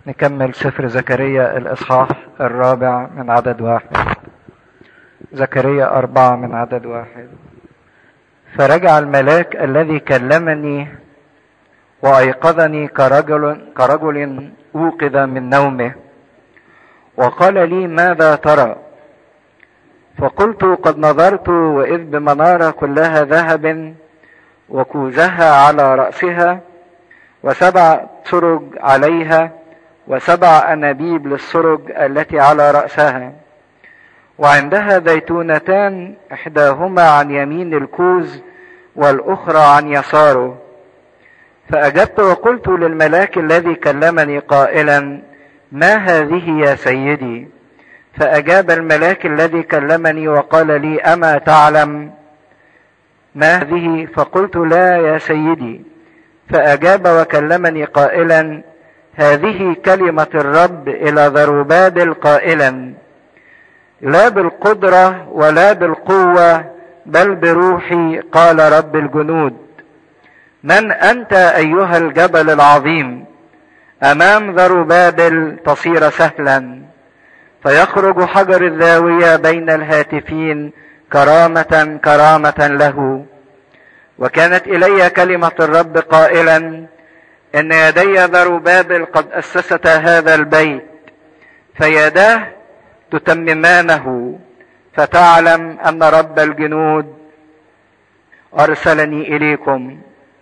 نكمل سفر زكريا الإصحاح الرابع من عدد واحد زكريا أربعة من عدد واحد فرجع الملاك الذي كلمني وأيقظني كرجل, كرجل أوقظ من نومه وقال لي ماذا ترى فقلت قد نظرت وإذ بمنارة كلها ذهب وكوزها على رأسها وسبع سرج عليها وسبع أنابيب للسرج التي على رأسها وعندها زيتونتان إحداهما عن يمين الكوز والأخرى عن يساره فأجبت وقلت للملاك الذي كلمني قائلا ما هذه يا سيدي فأجاب الملاك الذي كلمني وقال لي أما تعلم ما هذه فقلت لا يا سيدي فأجاب وكلمني قائلا هذه كلمة الرب إلى ذروبابل قائلا لا بالقدرة ولا بالقوة بل بروحي قال رب الجنود من أنت أيها الجبل العظيم أمام ذروبابل تصير سهلا فيخرج حجر الزاوية بين الهاتفين كرامة كرامة له وكانت إلي كلمة الرب قائلا إن يدي ذروبابل قد أسست هذا البيت فيداه تتممانه فتعلم أن رب الجنود أرسلني إليكم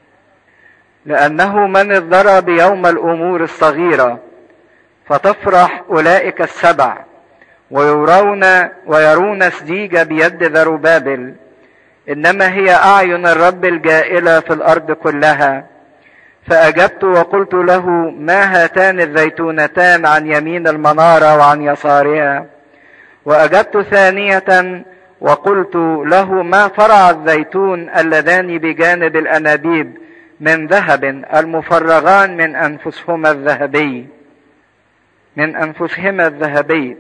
لأنه من اضطرب بيوم الأمور الصغيرة فتفرح أولئك السبع ويرون ويرون سديج بيد ذروبابل إنما هي أعين الرب الجائلة في الأرض كلها فأجبت وقلت له ما هاتان الزيتونتان عن يمين المنارة وعن يسارها وأجبت ثانية وقلت له ما فرع الزيتون اللذان بجانب الأنابيب من ذهب المفرغان من أنفسهما الذهبي من أنفسهما الذهبي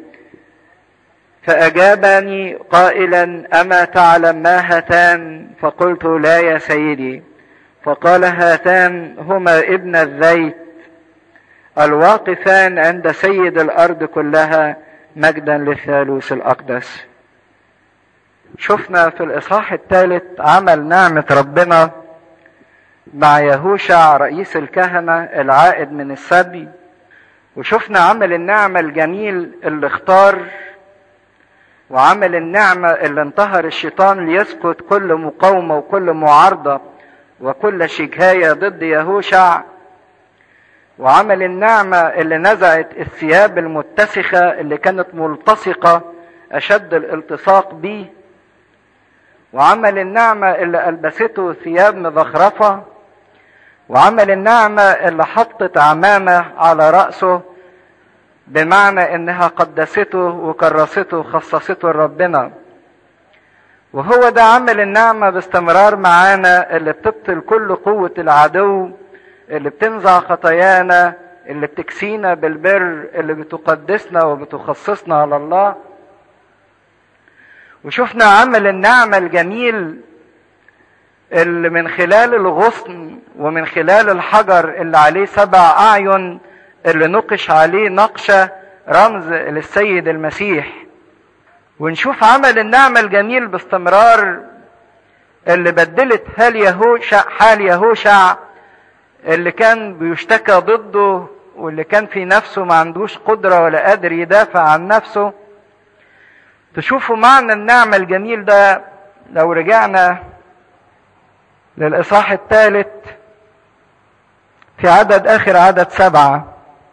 فأجابني قائلا أما تعلم ما هاتان فقلت لا يا سيدي فقال هاتان هما ابن الزيت الواقفان عند سيد الأرض كلها مجدا للثالوث الأقدس شفنا في الإصحاح الثالث عمل نعمة ربنا مع يهوشع رئيس الكهنة العائد من السبي وشفنا عمل النعمة الجميل اللي اختار وعمل النعمة اللي انتهر الشيطان ليسقط كل مقاومة وكل معارضة وكل شكاية ضد يهوشع وعمل النعمة اللي نزعت الثياب المتسخة اللي كانت ملتصقة أشد الالتصاق به وعمل النعمة اللي ألبسته ثياب مزخرفة وعمل النعمة اللي حطت عمامة على رأسه بمعنى انها قدسته وكرسته وخصصته لربنا وهو ده عمل النعمة باستمرار معانا اللي بتبطل كل قوة العدو اللي بتنزع خطايانا اللي بتكسينا بالبر اللي بتقدسنا وبتخصصنا على الله وشفنا عمل النعمة الجميل اللي من خلال الغصن ومن خلال الحجر اللي عليه سبع أعين اللي نقش عليه نقشة رمز للسيد المسيح ونشوف عمل النعمة الجميل باستمرار اللي بدلت حال يهوشع حال يهوشع اللي كان بيشتكى ضده واللي كان في نفسه ما عندوش قدرة ولا قادر يدافع عن نفسه تشوفوا معنى النعمة الجميل ده لو رجعنا للإصحاح الثالث في عدد آخر عدد سبعة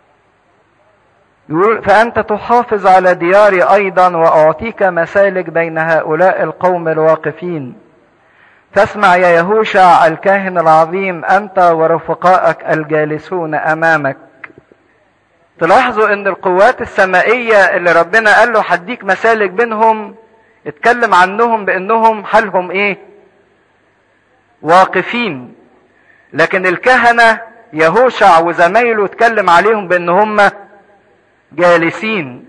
يقول فأنت تحافظ على دياري أيضا وأعطيك مسالك بين هؤلاء القوم الواقفين فاسمع يا يهوشع الكاهن العظيم أنت ورفقائك الجالسون أمامك تلاحظوا ان القوات السمائية اللي ربنا قال له هديك مسالك بينهم اتكلم عنهم بانهم حالهم ايه واقفين لكن الكهنة يهوشع وزمايله اتكلم عليهم بان هم جالسين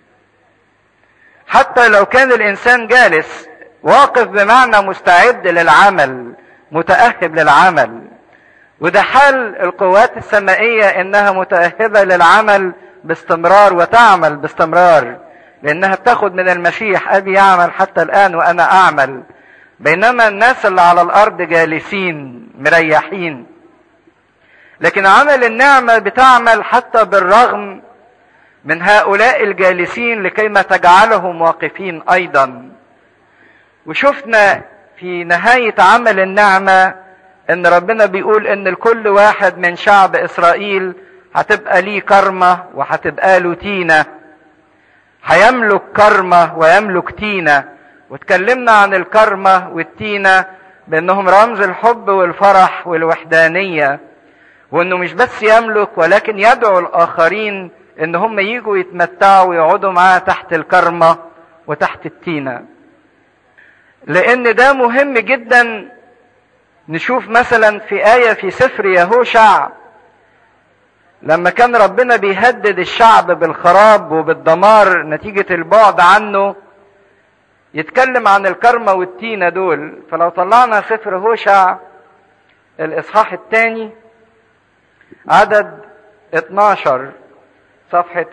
حتى لو كان الانسان جالس واقف بمعنى مستعد للعمل متأهب للعمل وده حال القوات السمائية انها متأهبة للعمل باستمرار وتعمل باستمرار لانها بتاخد من المسيح ابي يعمل حتى الان وانا اعمل بينما الناس اللي على الارض جالسين مريحين لكن عمل النعمة بتعمل حتى بالرغم من هؤلاء الجالسين لكيما تجعلهم واقفين ايضا وشفنا في نهاية عمل النعمة ان ربنا بيقول ان لكل واحد من شعب اسرائيل هتبقى ليه كرمة وهتبقى له تينة هيملك كرمة ويملك تينة واتكلمنا عن الكرمة والتينة بانهم رمز الحب والفرح والوحدانية وانه مش بس يملك ولكن يدعو الاخرين ان هم يجوا يتمتعوا ويقعدوا معاه تحت الكرمة وتحت التينة لان ده مهم جدا نشوف مثلا في آية في سفر يهوشع لما كان ربنا بيهدد الشعب بالخراب وبالدمار نتيجة البعد عنه يتكلم عن الكرمة والتينة دول فلو طلعنا سفر هوشع الإصحاح الثاني عدد 12 صفحة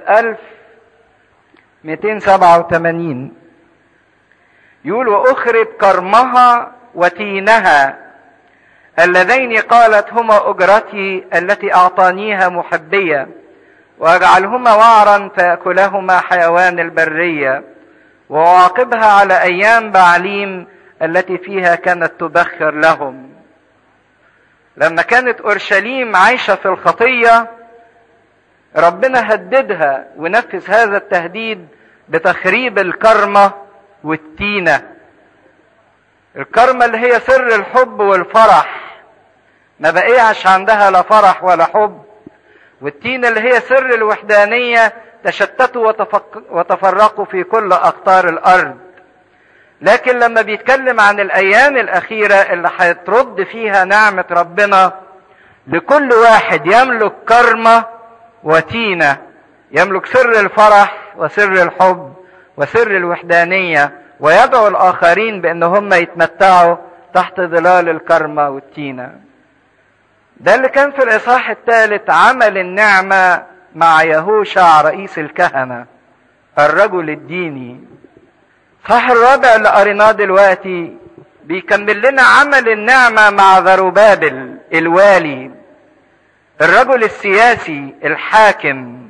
1287 يقول وأخرب كرمها وتينها اللذين قالت هما أجرتي التي أعطانيها محبية وأجعلهما وعرا فيأكلهما حيوان البرية وأعاقبها على أيام بعليم التي فيها كانت تبخر لهم لما كانت أورشليم عايشة في الخطية ربنا هددها ونفذ هذا التهديد بتخريب الكرمة والتينة الكرمة اللي هي سر الحب والفرح ما بقيعش عندها لا فرح ولا حب والتينة اللي هي سر الوحدانية تشتتوا وتفرقوا في كل أقطار الأرض لكن لما بيتكلم عن الأيام الأخيرة اللي هيترد فيها نعمة ربنا لكل واحد يملك كرمة وتينة يملك سر الفرح وسر الحب وسر الوحدانية ويدعو الآخرين بأن هم يتمتعوا تحت ظلال الكرمة والتينة ده اللي كان في الإصحاح الثالث عمل النعمة مع يهوشع رئيس الكهنة الرجل الديني صح الرابع اللي قريناه دلوقتي بيكمل لنا عمل النعمة مع ذروبابل الوالي الرجل السياسي الحاكم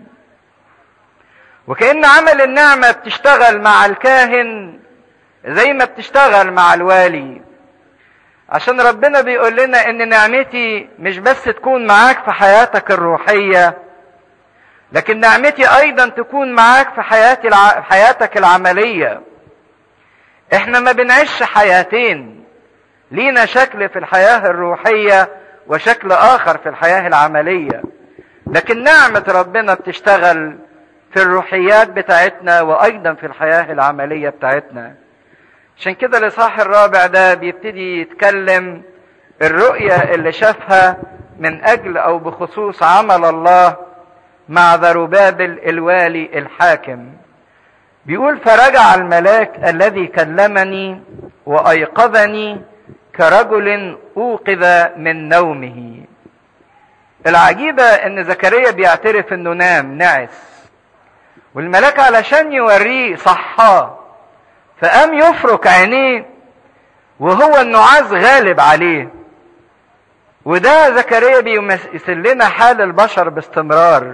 وكأن عمل النعمة بتشتغل مع الكاهن زي ما بتشتغل مع الوالي عشان ربنا بيقول لنا ان نعمتي مش بس تكون معاك في حياتك الروحية لكن نعمتي ايضا تكون معاك في حياتي الع... حياتك العملية احنا ما بنعيش حياتين لينا شكل في الحياة الروحية وشكل اخر في الحياة العملية لكن نعمة ربنا بتشتغل في الروحيات بتاعتنا وايضا في الحياة العملية بتاعتنا عشان كده الاصحاح الرابع ده بيبتدي يتكلم الرؤية اللي شافها من اجل او بخصوص عمل الله مع ذروبابل الوالي الحاكم بيقول فرجع الملاك الذي كلمني وايقظني كرجل اوقظ من نومه العجيبة ان زكريا بيعترف انه نام نعس والملاك علشان يوريه صحاه فقام يفرك عينيه وهو النعاس غالب عليه وده زكريا بيمثل لنا حال البشر باستمرار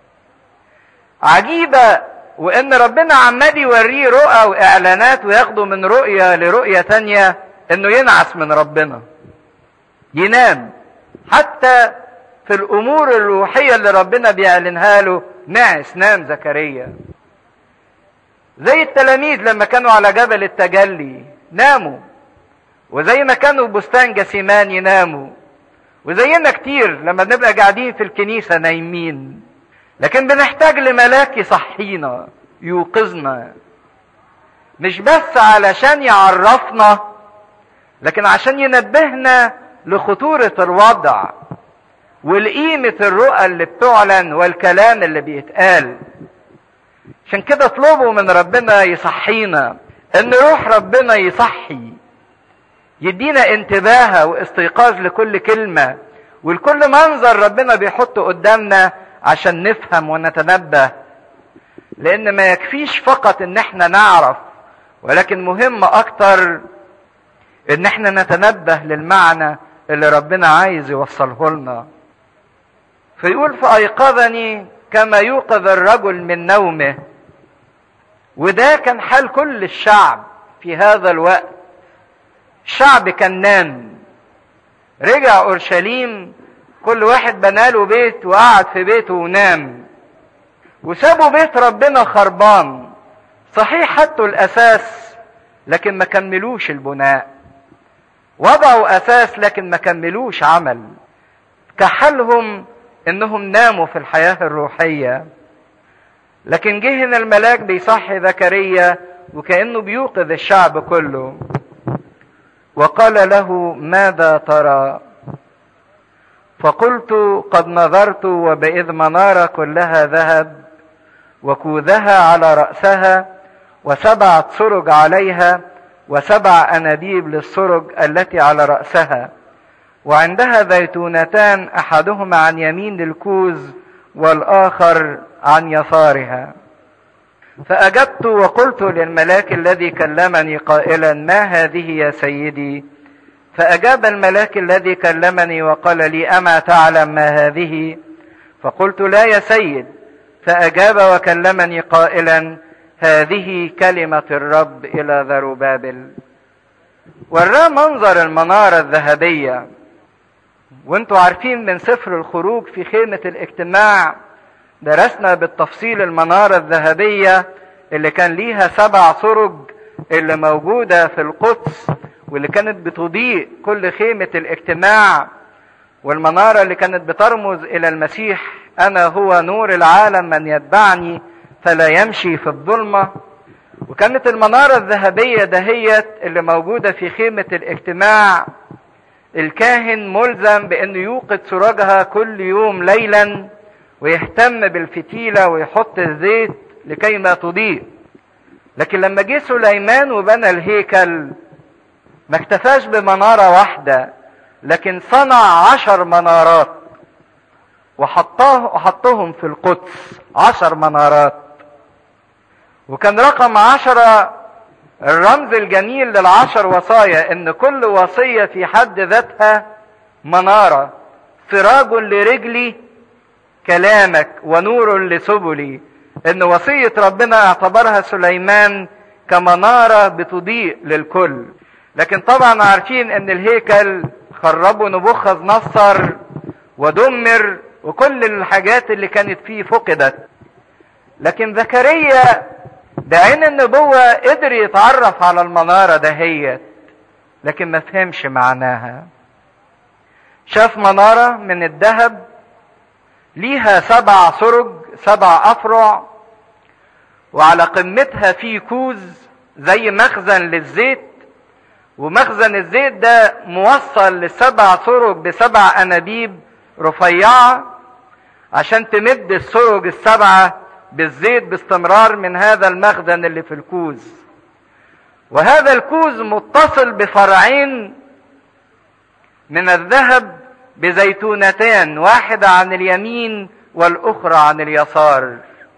عجيبة وان ربنا عمال يوريه رؤى واعلانات وياخده من رؤية لرؤية تانية انه ينعس من ربنا ينام حتى في الامور الروحية اللي ربنا بيعلنها له نعس نام زكريا زي التلاميذ لما كانوا على جبل التجلي ناموا وزي ما كانوا في بستان جسيمان يناموا وزينا كتير لما بنبقى قاعدين في الكنيسة نايمين لكن بنحتاج لملاك يصحينا يوقظنا مش بس علشان يعرفنا لكن عشان ينبهنا لخطورة الوضع ولقيمة الرؤى اللي بتعلن والكلام اللي بيتقال عشان كده اطلبوا من ربنا يصحينا ان روح ربنا يصحي يدينا انتباه واستيقاظ لكل كلمة والكل منظر ربنا بيحطه قدامنا عشان نفهم ونتنبه لان ما يكفيش فقط ان احنا نعرف ولكن مهم اكتر ان احنا نتنبه للمعنى اللي ربنا عايز يوصله لنا فيقول فايقظني كما يوقظ الرجل من نومه وده كان حال كل الشعب في هذا الوقت الشعب كان نام رجع اورشليم كل واحد بناله بيت وقعد في بيته ونام وسابوا بيت ربنا خربان صحيح حطوا الاساس لكن ما كملوش البناء وضعوا اساس لكن ما كملوش عمل كحلهم انهم ناموا في الحياه الروحيه لكن جه هنا الملاك بيصحي زكريا وكانه بيوقظ الشعب كله وقال له ماذا ترى فقلت قد نظرت وبإذ منارة كلها ذهب وكوذها على رأسها وسبعة سرج عليها وسبع أنابيب للسرج التي على رأسها وعندها زيتونتان أحدهما عن يمين الكوز والآخر عن يسارها فأجبت وقلت للملاك الذي كلمني قائلا ما هذه يا سيدي فأجاب الملاك الذي كلمني وقال لي أما تعلم ما هذه فقلت لا يا سيد فأجاب وكلمني قائلا هذه كلمة الرب إلى ذروبابل وراه منظر المنارة الذهبية وانتوا عارفين من سفر الخروج في خيمة الاجتماع درسنا بالتفصيل المنارة الذهبية اللي كان ليها سبع سرج اللي موجودة في القدس واللي كانت بتضيء كل خيمة الاجتماع والمنارة اللي كانت بترمز إلى المسيح أنا هو نور العالم من يتبعني فلا يمشي في الظلمة وكانت المنارة الذهبية دهيت اللي موجودة في خيمة الاجتماع الكاهن ملزم بأنه يوقد سراجها كل يوم ليلا ويهتم بالفتيلة ويحط الزيت لكي ما تضيء لكن لما جه سليمان وبنى الهيكل ما اكتفاش بمنارة واحدة لكن صنع عشر منارات وحطاه وحطهم في القدس عشر منارات وكان رقم عشرة الرمز الجميل للعشر وصايا ان كل وصية في حد ذاتها منارة سراج لرجلي كلامك ونور لسبلي ان وصية ربنا اعتبرها سليمان كمنارة بتضيء للكل لكن طبعا عارفين ان الهيكل خربوا نبوخذ نصر ودمر وكل الحاجات اللي كانت فيه فقدت لكن زكريا بعين النبوة قدر يتعرف على المنارة دهيت لكن ما فهمش معناها شاف منارة من الذهب ليها سبع سرج سبع أفرع وعلى قمتها في كوز زي مخزن للزيت ومخزن الزيت ده موصل لسبع سرج بسبع أنابيب رفيعة عشان تمد السرج السبعة بالزيت باستمرار من هذا المخزن اللي في الكوز وهذا الكوز متصل بفرعين من الذهب بزيتونتان واحدة عن اليمين والأخرى عن اليسار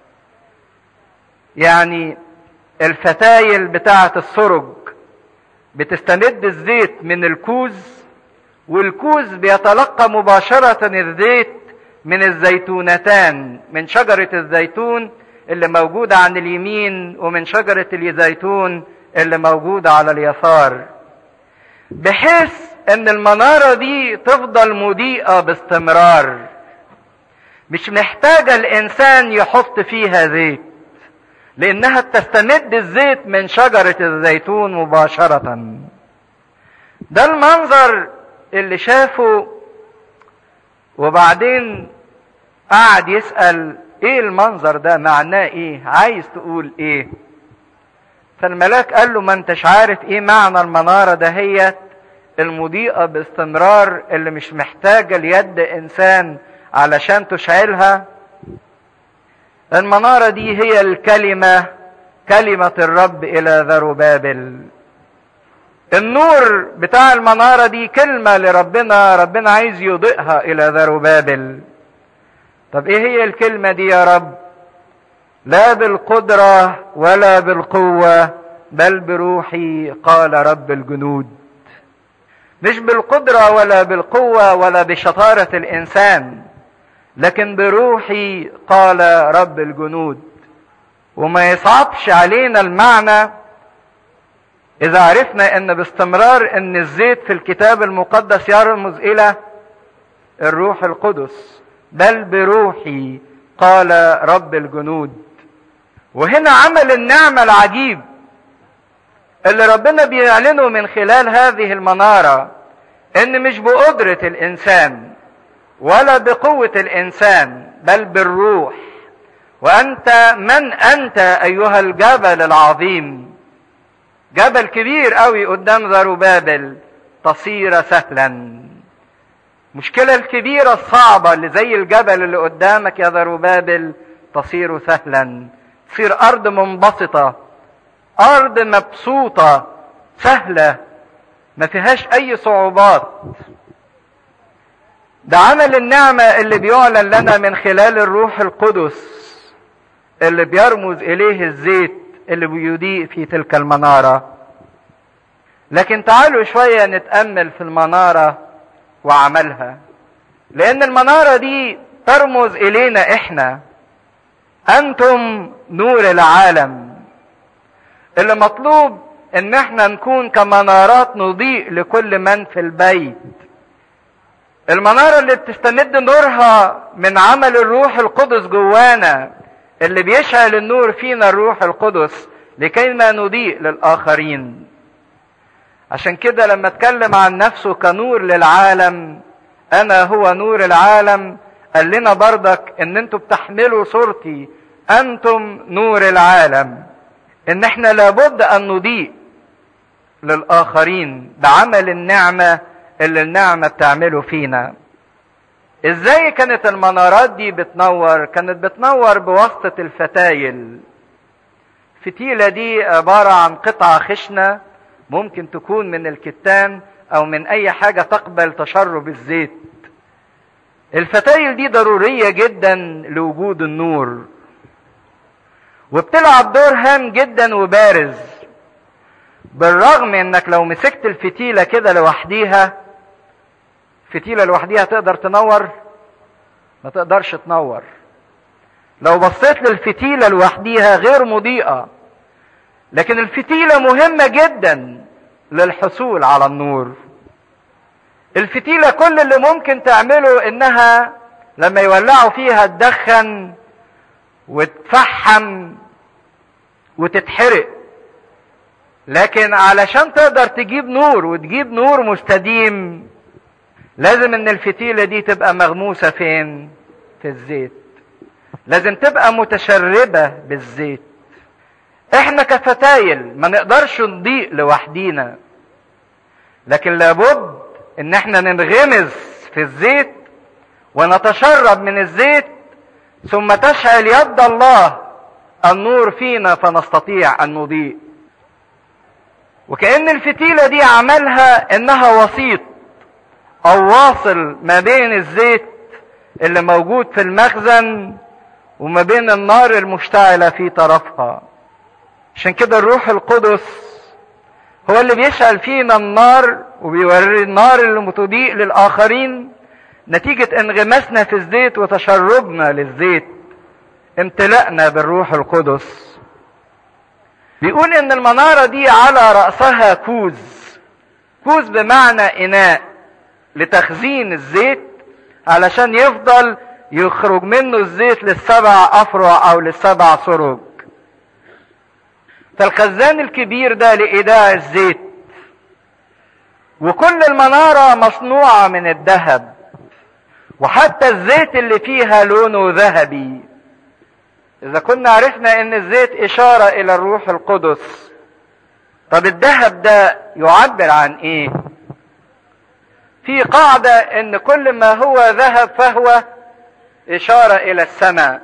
يعني الفتايل بتاعة السرج بتستمد الزيت من الكوز والكوز بيتلقى مباشرة الزيت من الزيتونتان من شجرة الزيتون اللي موجودة عن اليمين ومن شجرة الزيتون اللي موجودة على اليسار بحيث ان المنارة دي تفضل مضيئة باستمرار مش محتاجة الانسان يحط فيها زيت لانها تستمد الزيت من شجرة الزيتون مباشرة ده المنظر اللي شافه وبعدين قعد يسأل ايه المنظر ده معناه ايه عايز تقول ايه فالملاك قال له ما انتش عارف ايه معنى المنارة دهيت المضيئة باستمرار اللي مش محتاجة ليد انسان علشان تشعلها المنارة دي هي الكلمة كلمة الرب إلى ذربابل النور بتاع المنارة دي كلمة لربنا ربنا عايز يضيئها إلى ذروبابل طب إيه هي الكلمة دي يا رب لا بالقدرة ولا بالقوة بل بروحي قال رب الجنود مش بالقدرة ولا بالقوة ولا بشطارة الإنسان لكن بروحي قال رب الجنود وما يصعبش علينا المعنى إذا عرفنا أن باستمرار أن الزيت في الكتاب المقدس يرمز إلى الروح القدس بل بروحي قال رب الجنود وهنا عمل النعمة العجيب اللي ربنا بيعلنه من خلال هذه المنارة ان مش بقدرة الانسان ولا بقوة الانسان بل بالروح وانت من انت ايها الجبل العظيم جبل كبير قوي قدام ذروبابل تصير سهلا المشكلة الكبيرة الصعبة اللي زي الجبل اللي قدامك يا ذروبابل تصير سهلا تصير أرض منبسطة أرض مبسوطة سهلة ما فيهاش أي صعوبات ده عمل النعمة اللي بيعلن لنا من خلال الروح القدس اللي بيرمز إليه الزيت اللي بيضيء في تلك المنارة لكن تعالوا شوية نتأمل في المنارة وعملها لأن المنارة دي ترمز إلينا إحنا أنتم نور العالم اللي مطلوب إن إحنا نكون كمنارات نضيء لكل من في البيت المنارة اللي بتستمد نورها من عمل الروح القدس جوانا اللي بيشعل النور فينا الروح القدس لكي ما نضيء للآخرين عشان كده لما اتكلم عن نفسه كنور للعالم انا هو نور العالم قال لنا بردك ان انتوا بتحملوا صورتي انتم نور العالم ان احنا لابد ان نضيء للاخرين بعمل النعمه اللي النعمه بتعمله فينا ازاي كانت المنارات دي بتنور كانت بتنور بواسطه الفتايل الفتيله دي عباره عن قطعه خشنه ممكن تكون من الكتان او من اي حاجة تقبل تشرب الزيت الفتايل دي ضرورية جدا لوجود النور وبتلعب دور هام جدا وبارز بالرغم انك لو مسكت الفتيلة كده لوحديها فتيلة لوحديها تقدر تنور ما تقدرش تنور لو بصيت للفتيلة لوحديها غير مضيئة لكن الفتيلة مهمة جدا للحصول على النور الفتيلة كل اللي ممكن تعمله انها لما يولعوا فيها تدخن وتفحم وتتحرق لكن علشان تقدر تجيب نور وتجيب نور مستديم لازم ان الفتيلة دي تبقى مغموسة فين في الزيت لازم تبقى متشربة بالزيت احنا كفتايل ما نقدرش نضيء لوحدينا لكن لابد ان احنا ننغمس في الزيت ونتشرب من الزيت ثم تشعل يد الله النور فينا فنستطيع ان نضيء وكأن الفتيلة دي عملها انها وسيط او واصل ما بين الزيت اللي موجود في المخزن وما بين النار المشتعلة في طرفها عشان كده الروح القدس هو اللي بيشعل فينا النار وبيوري النار اللي متضيء للآخرين نتيجة انغماسنا في الزيت وتشربنا للزيت امتلأنا بالروح القدس بيقول ان المنارة دي على رأسها كوز كوز بمعنى اناء لتخزين الزيت علشان يفضل يخرج منه الزيت للسبع افرع او للسبع سرج فالخزان الكبير ده لإيداع الزيت وكل المنارة مصنوعة من الذهب وحتى الزيت اللي فيها لونه ذهبي إذا كنا عرفنا إن الزيت إشارة إلى الروح القدس طب الذهب ده يعبر عن إيه؟ في قاعدة إن كل ما هو ذهب فهو إشارة إلى السماء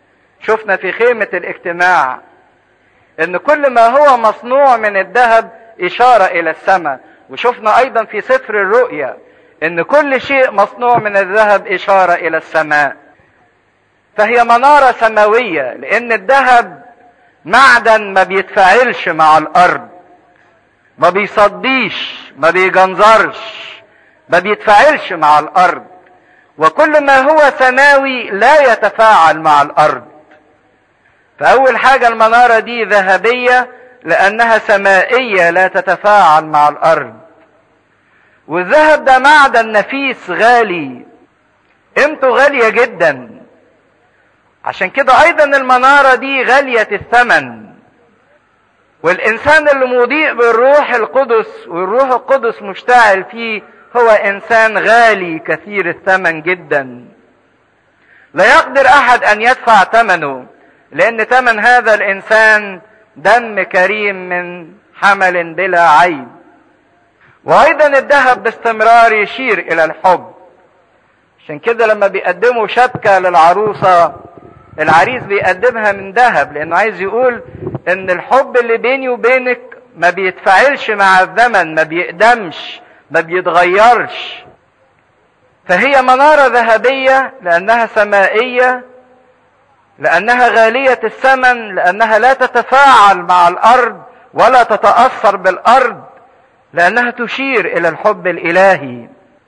شفنا في خيمة الاجتماع ان كل ما هو مصنوع من الذهب اشاره الى السماء وشفنا ايضا في سفر الرؤيا ان كل شيء مصنوع من الذهب اشاره الى السماء فهي مناره سماويه لان الذهب معدن ما بيتفاعلش مع الارض ما بيصديش ما بيجنزرش ما بيتفاعلش مع الارض وكل ما هو سماوي لا يتفاعل مع الارض فاول حاجه المناره دي ذهبيه لانها سمائيه لا تتفاعل مع الارض والذهب ده معدن نفيس غالي قيمته غاليه جدا عشان كده ايضا المناره دي غاليه الثمن والانسان اللي مضيء بالروح القدس والروح القدس مشتعل فيه هو انسان غالي كثير الثمن جدا لا يقدر احد ان يدفع ثمنه لان ثمن هذا الانسان دم كريم من حمل بلا عيب وايضا الذهب باستمرار يشير الى الحب عشان كده لما بيقدموا شبكة للعروسة العريس بيقدمها من ذهب لانه عايز يقول ان الحب اللي بيني وبينك ما بيتفاعلش مع الزمن ما بيقدمش ما بيتغيرش فهي منارة ذهبية لأنها سمائية لأنها غالية الثمن لأنها لا تتفاعل مع الأرض ولا تتأثر بالأرض لأنها تشير إلى الحب الإلهي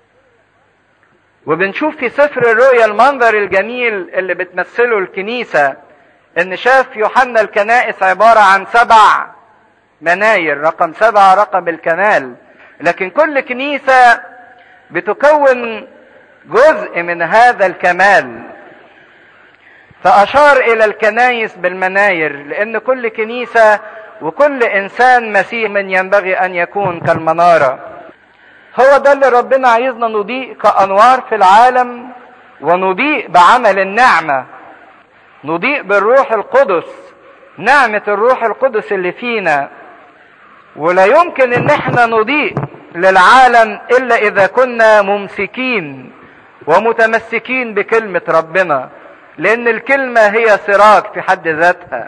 وبنشوف في سفر الرؤيا المنظر الجميل اللي بتمثله الكنيسة ان شاف يوحنا الكنائس عبارة عن سبع مناير رقم سبعة رقم الكمال لكن كل كنيسة بتكون جزء من هذا الكمال فأشار إلى الكنايس بالمناير لأن كل كنيسة وكل إنسان مسيح من ينبغي أن يكون كالمنارة هو ده اللي ربنا عايزنا نضيء كأنوار في العالم ونضيء بعمل النعمة نضيء بالروح القدس نعمة الروح القدس اللي فينا ولا يمكن ان احنا نضيء للعالم الا اذا كنا ممسكين ومتمسكين بكلمة ربنا لان الكلمة هي سراج في حد ذاتها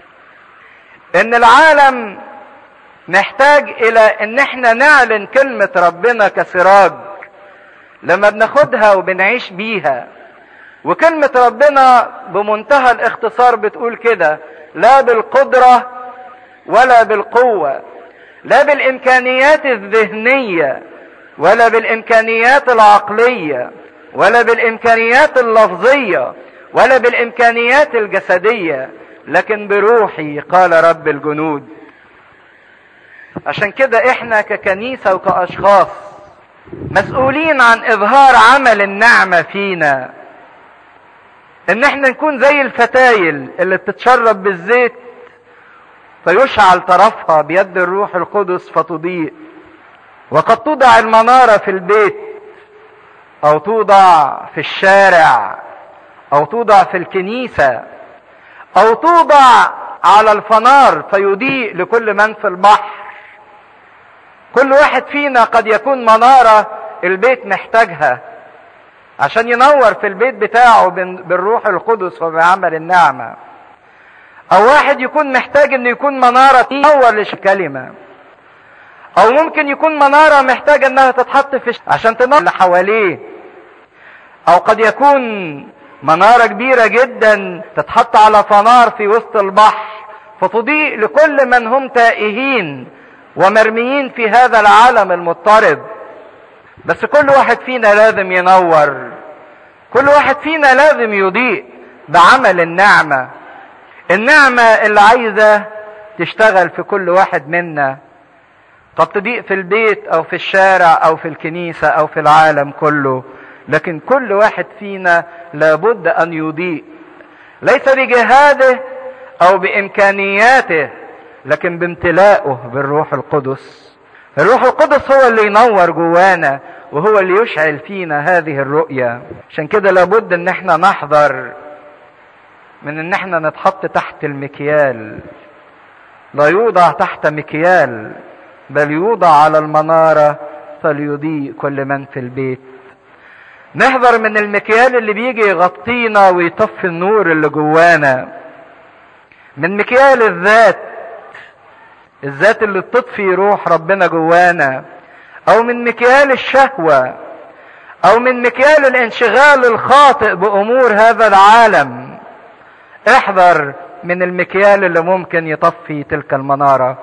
ان العالم محتاج الى ان احنا نعلن كلمة ربنا كسراج لما بناخدها وبنعيش بيها وكلمة ربنا بمنتهى الاختصار بتقول كده لا بالقدرة ولا بالقوة لا بالامكانيات الذهنية ولا بالامكانيات العقلية ولا بالامكانيات اللفظية ولا بالامكانيات الجسدية لكن بروحي قال رب الجنود عشان كده احنا ككنيسة وكأشخاص مسؤولين عن اظهار عمل النعمة فينا ان احنا نكون زي الفتايل اللي بتتشرب بالزيت فيشعل طرفها بيد الروح القدس فتضيء وقد توضع المنارة في البيت او توضع في الشارع او توضع في الكنيسة او توضع على الفنار فيضيء لكل من في البحر كل واحد فينا قد يكون منارة البيت محتاجها عشان ينور في البيت بتاعه بالروح القدس وبعمل النعمة او واحد يكون محتاج انه يكون منارة تنور للكلمة او ممكن يكون منارة محتاجة انها تتحط في عشان تنور اللي حواليه او قد يكون منارة كبيرة جدا تتحط على فنار في وسط البحر فتضيء لكل من هم تائهين ومرميين في هذا العالم المضطرب بس كل واحد فينا لازم ينور كل واحد فينا لازم يضيء بعمل النعمة النعمة اللي عايزة تشتغل في كل واحد منا قد تضيء في البيت او في الشارع او في الكنيسة او في العالم كله لكن كل واحد فينا لابد ان يضيء ليس بجهاده او بامكانياته لكن بامتلائه بالروح القدس الروح القدس هو اللي ينور جوانا وهو اللي يشعل فينا هذه الرؤية عشان كده لابد ان احنا نحذر من ان احنا نتحط تحت المكيال لا يوضع تحت مكيال بل يوضع على المنارة فليضيء كل من في البيت نحذر من المكيال اللي بيجي يغطينا ويطفي النور اللي جوانا من مكيال الذات الذات اللي بتطفي روح ربنا جوانا او من مكيال الشهوة او من مكيال الانشغال الخاطئ بامور هذا العالم احذر من المكيال اللي ممكن يطفي تلك المنارة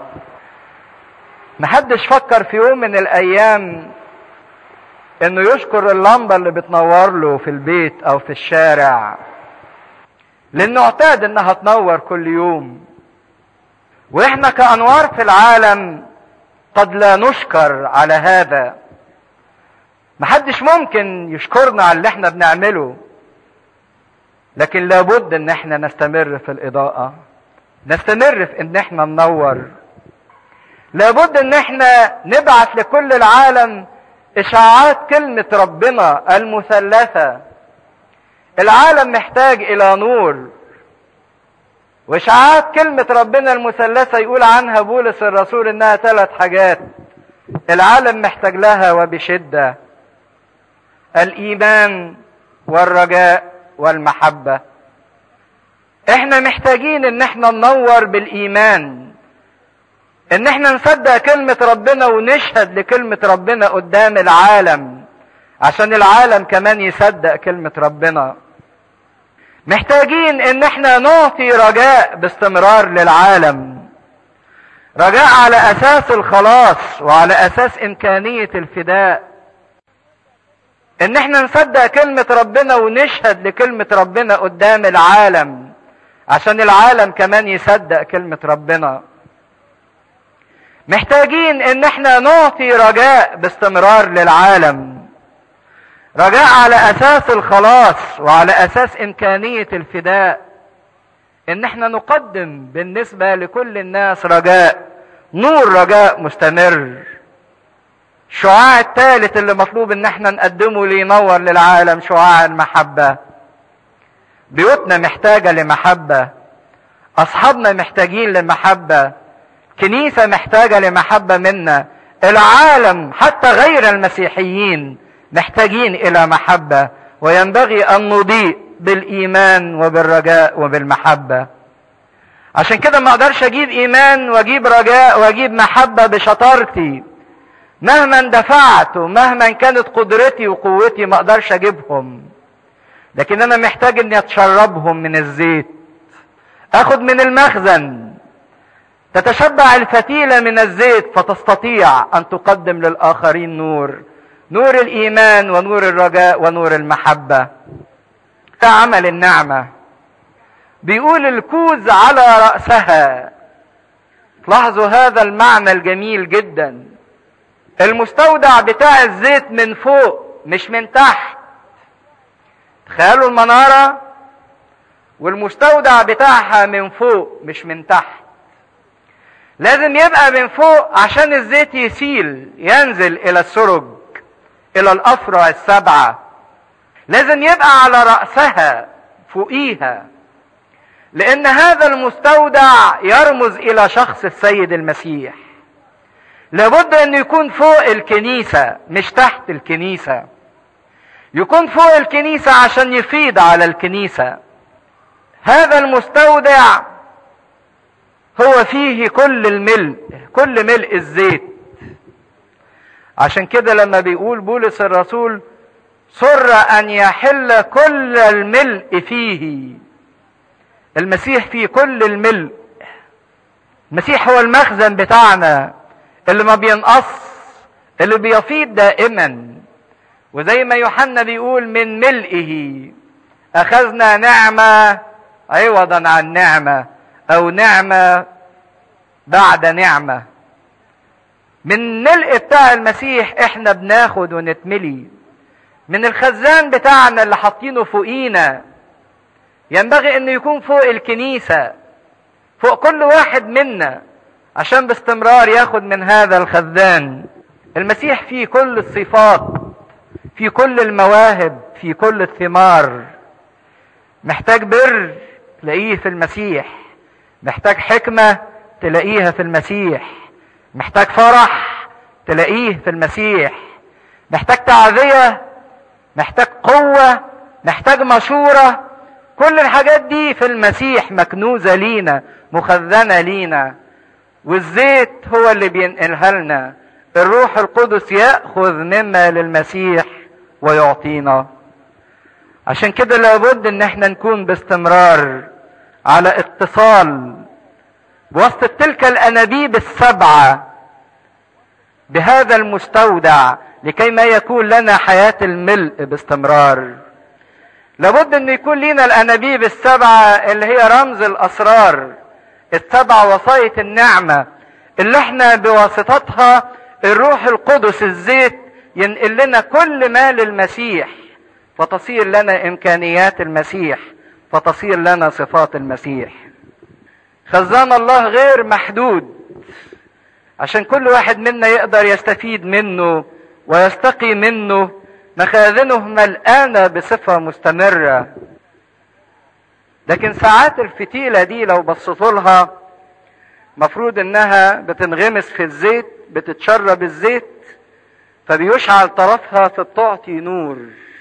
محدش فكر في يوم من الايام انه يشكر اللمبة اللي بتنور له في البيت او في الشارع لانه اعتاد انها تنور كل يوم واحنا كانوار في العالم قد لا نشكر على هذا محدش ممكن يشكرنا على اللي احنا بنعمله لكن لابد ان احنا نستمر في الاضاءة نستمر في ان احنا ننور لابد ان احنا نبعث لكل العالم اشاعات كلمة ربنا المثلثة العالم محتاج الى نور واشاعات كلمة ربنا المثلثة يقول عنها بولس الرسول انها ثلاث حاجات العالم محتاج لها وبشدة الايمان والرجاء والمحبة احنا محتاجين ان احنا ننور بالايمان ان احنا نصدق كلمة ربنا ونشهد لكلمة ربنا قدام العالم عشان العالم كمان يصدق كلمة ربنا محتاجين ان احنا نعطي رجاء باستمرار للعالم رجاء على اساس الخلاص وعلى اساس امكانية الفداء ان احنا نصدق كلمة ربنا ونشهد لكلمة ربنا قدام العالم عشان العالم كمان يصدق كلمة ربنا محتاجين ان احنا نعطي رجاء باستمرار للعالم رجاء على اساس الخلاص وعلى اساس امكانية الفداء ان احنا نقدم بالنسبة لكل الناس رجاء نور رجاء مستمر الشعاع الثالث اللي مطلوب ان احنا نقدمه لينور للعالم شعاع المحبة بيوتنا محتاجة لمحبة اصحابنا محتاجين لمحبة كنيسة محتاجة لمحبة منا العالم حتى غير المسيحيين محتاجين الى محبة وينبغي ان نضيء بالايمان وبالرجاء وبالمحبة عشان كده ما اقدرش اجيب ايمان واجيب رجاء واجيب محبة بشطارتي مهما اندفعت ومهما كانت قدرتي وقوتي ما اقدرش اجيبهم لكن انا محتاج اني اتشربهم من الزيت اخد من المخزن تتشبع الفتيلة من الزيت فتستطيع ان تقدم للاخرين نور نور الايمان ونور الرجاء ونور المحبة ده عمل النعمة بيقول الكوز على رأسها لاحظوا هذا المعنى الجميل جدا المستودع بتاع الزيت من فوق مش من تحت تخيلوا المنارة والمستودع بتاعها من فوق مش من تحت لازم يبقى من فوق عشان الزيت يسيل ينزل الى السرج الى الافرع السبعة لازم يبقى على رأسها فوقيها لان هذا المستودع يرمز الى شخص السيد المسيح لابد انه يكون فوق الكنيسة مش تحت الكنيسة يكون فوق الكنيسة عشان يفيض على الكنيسة هذا المستودع هو فيه كل الملء كل ملء الزيت عشان كده لما بيقول بولس الرسول سر ان يحل كل الملء فيه المسيح فيه كل الملء المسيح هو المخزن بتاعنا اللي ما بينقص اللي بيفيض دائما وزي ما يوحنا بيقول من ملئه اخذنا نعمه عوضا عن نعمه او نعمه بعد نعمه من الملء بتاع المسيح احنا بناخد ونتملي من الخزان بتاعنا اللي حاطينه فوقينا ينبغي انه يكون فوق الكنيسه فوق كل واحد منا عشان باستمرار ياخد من هذا الخزان المسيح فيه كل الصفات في كل المواهب في كل الثمار محتاج بر تلاقيه في المسيح محتاج حكمة تلاقيها في المسيح محتاج فرح تلاقيه في المسيح محتاج تعذية محتاج قوة محتاج مشورة كل الحاجات دي في المسيح مكنوزة لينا مخزنة لينا والزيت هو اللي بينقلها لنا الروح القدس ياخذ مما للمسيح ويعطينا عشان كده لابد ان احنا نكون باستمرار على اتصال بواسطة تلك الانابيب السبعة بهذا المستودع لكي ما يكون لنا حياة الملء باستمرار لابد ان يكون لنا الانابيب السبعة اللي هي رمز الاسرار السبع وصاية النعمة اللي احنا بواسطتها الروح القدس الزيت ينقل لنا كل ما للمسيح فتصير لنا امكانيات المسيح فتصير لنا صفات المسيح خزان الله غير محدود عشان كل واحد منا يقدر يستفيد منه ويستقي منه مخازنه ملقانة بصفة مستمرة لكن ساعات الفتيلة دي لو بصيتوا لها مفروض انها بتنغمس في الزيت بتتشرب الزيت فبيشعل طرفها فبتعطي نور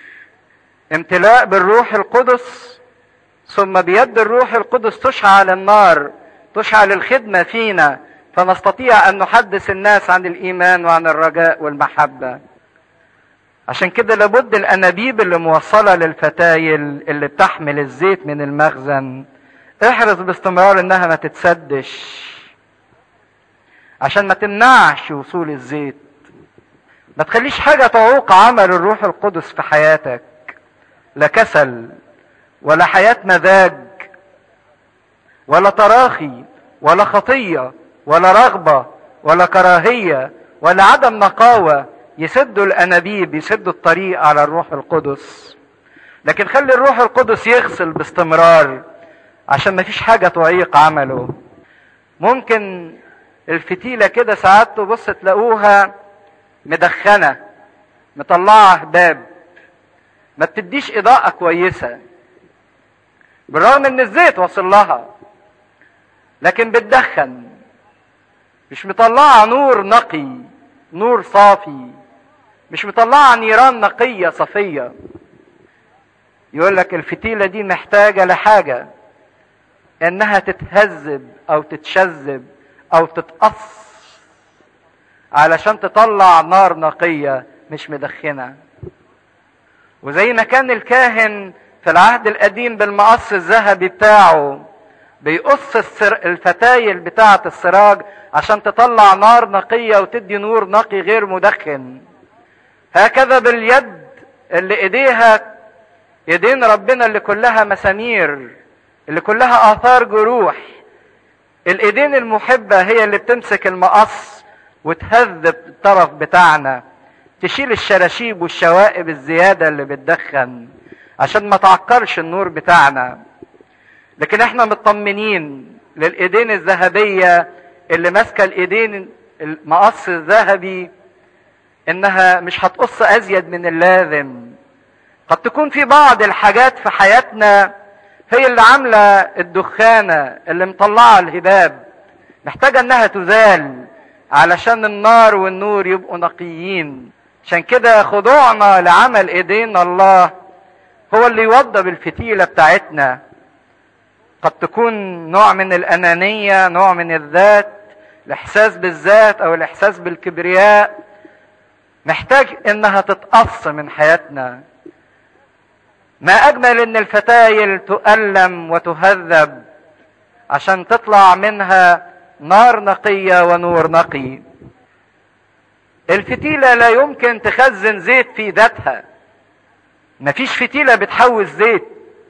امتلاء بالروح القدس ثم بيد الروح القدس تشعل النار تشعل الخدمة فينا فنستطيع ان نحدث الناس عن الايمان وعن الرجاء والمحبة عشان كده لابد الانابيب اللي موصلة للفتايل اللي بتحمل الزيت من المخزن احرص باستمرار انها ما تتسدش عشان ما تمنعش وصول الزيت ما تخليش حاجة تعوق عمل الروح القدس في حياتك لا كسل ولا حياة مزاج ولا تراخي ولا خطية ولا رغبة ولا كراهية ولا عدم نقاوة يسدوا الأنابيب يسدوا الطريق على الروح القدس لكن خلي الروح القدس يغسل باستمرار عشان ما فيش حاجة تعيق عمله ممكن الفتيلة كده ساعات تبص تلاقوها مدخنة مطلعة هباب ما بتديش إضاءة كويسة بالرغم ان الزيت وصل لها لكن بتدخن مش مطلعة نور نقي نور صافي مش مطلعة نيران نقية صفية يقول لك الفتيلة دي محتاجة لحاجة انها تتهذب او تتشذب او تتقص علشان تطلع نار نقية مش مدخنة وزي ما كان الكاهن في العهد القديم بالمقص الذهبي بتاعه بيقص السر... الفتايل بتاعة السراج عشان تطلع نار نقية وتدي نور نقي غير مدخن هكذا باليد اللي ايديها ايدين ربنا اللي كلها مسامير اللي كلها اثار جروح الايدين المحبة هي اللي بتمسك المقص وتهذب الطرف بتاعنا تشيل الشراشيب والشوائب الزيادة اللي بتدخن عشان ما تعكرش النور بتاعنا لكن احنا مطمنين للايدين الذهبية اللي ماسكة الايدين المقص الذهبي انها مش هتقص ازيد من اللازم قد تكون في بعض الحاجات في حياتنا هي اللي عاملة الدخانة اللي مطلعة الهباب محتاجة انها تزال علشان النار والنور يبقوا نقيين عشان كده خضوعنا لعمل ايدينا الله هو اللي يوضب الفتيلة بتاعتنا قد تكون نوع من الأنانية نوع من الذات الإحساس بالذات أو الإحساس بالكبرياء محتاج إنها تتقص من حياتنا ما أجمل إن الفتايل تؤلم وتهذب عشان تطلع منها نار نقية ونور نقي الفتيلة لا يمكن تخزن زيت في ذاتها مفيش فتيلة بتحوز زيت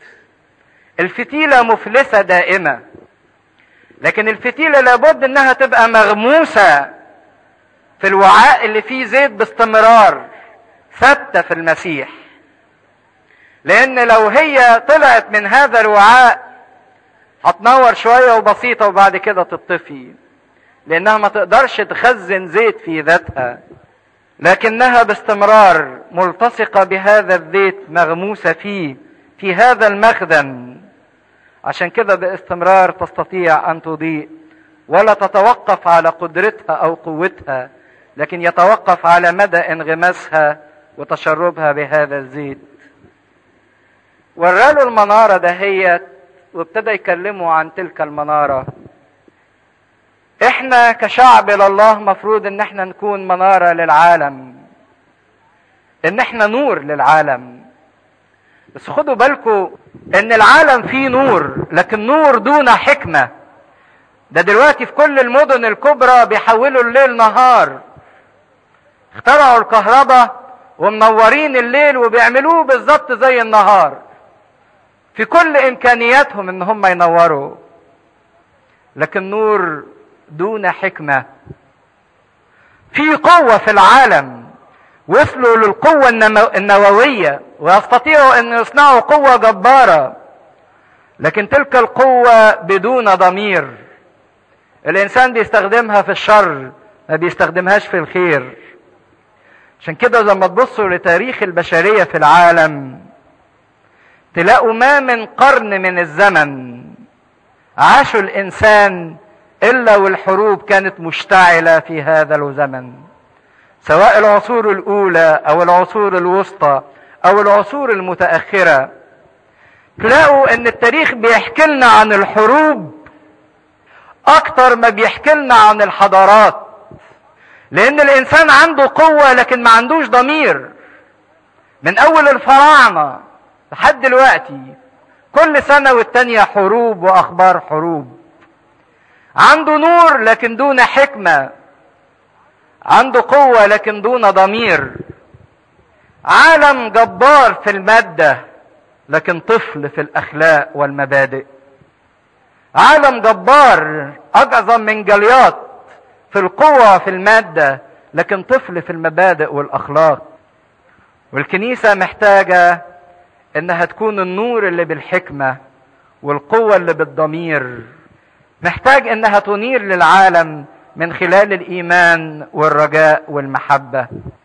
الفتيلة مفلسة دائمة لكن الفتيلة لابد انها تبقى مغموسة في الوعاء اللي فيه زيت باستمرار ثابتة في المسيح لان لو هي طلعت من هذا الوعاء هتنور شوية وبسيطة وبعد كده تطفي لانها ما تقدرش تخزن زيت في ذاتها لكنها باستمرار ملتصقة بهذا الزيت مغموسة فيه في هذا المخزن عشان كده باستمرار تستطيع ان تضيء ولا تتوقف على قدرتها او قوتها لكن يتوقف على مدى انغماسها وتشربها بهذا الزيت وراله المنارة دهيت وابتدى يكلمه عن تلك المنارة واحنا كشعب لله مفروض ان احنا نكون منارة للعالم ان احنا نور للعالم بس خدوا بالكم ان العالم فيه نور لكن نور دون حكمة ده دلوقتي في كل المدن الكبرى بيحولوا الليل نهار اخترعوا الكهرباء ومنورين الليل وبيعملوه بالظبط زي النهار في كل امكانياتهم ان هم ينوروا لكن نور دون حكمه في قوه في العالم وصلوا للقوه النوويه ويستطيعوا ان يصنعوا قوه جباره لكن تلك القوه بدون ضمير الانسان بيستخدمها في الشر ما بيستخدمهاش في الخير عشان كده لما تبصوا لتاريخ البشريه في العالم تلاقوا ما من قرن من الزمن عاشوا الانسان الا والحروب كانت مشتعله في هذا الزمن سواء العصور الاولى او العصور الوسطى او العصور المتاخره تلاقوا ان التاريخ بيحكي لنا عن الحروب اكتر ما بيحكي لنا عن الحضارات لان الانسان عنده قوه لكن ما عندوش ضمير من اول الفراعنه لحد دلوقتي كل سنة والتانية حروب وأخبار حروب عنده نور لكن دون حكمة عنده قوة لكن دون ضمير عالم جبار في المادة لكن طفل في الأخلاق والمبادئ عالم جبار أعظم من جليات في القوة في المادة لكن طفل في المبادئ والأخلاق والكنيسة محتاجة انها تكون النور اللي بالحكمه والقوه اللي بالضمير محتاج انها تنير للعالم من خلال الايمان والرجاء والمحبه